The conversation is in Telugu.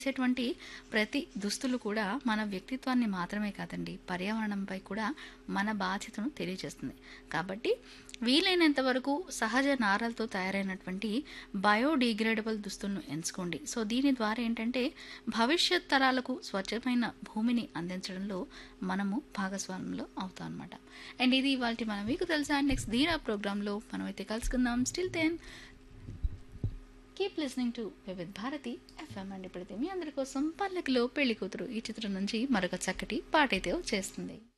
చేసేటువంటి ప్రతి దుస్తులు కూడా మన వ్యక్తిత్వాన్ని మాత్రమే కాదండి పర్యావరణంపై కూడా మన బాధ్యతను తెలియజేస్తుంది కాబట్టి వీలైనంత వరకు సహజ నారలతో తయారైనటువంటి బయోడిగ్రేడబుల్ దుస్తులను ఎంచుకోండి సో దీని ద్వారా ఏంటంటే భవిష్యత్ తరాలకు స్వచ్ఛమైన భూమిని అందించడంలో మనము భాగస్వామ్యంలో అవుతాం అనమాట అండ్ ఇది ఇవాళ మన మీకు తెలుసా నెక్స్ట్ ధీరా ప్రోగ్రాంలో మనమైతే కలుసుకుందాం still then keep listening to Vividh Bharati FM and ఇప్పుడైతే మీ అందరి కోసం పల్లకిలో పెళ్లి కూతురు ఈ చిత్రం నుంచి మరొక చక్కటి పాటైతే చేస్తుంది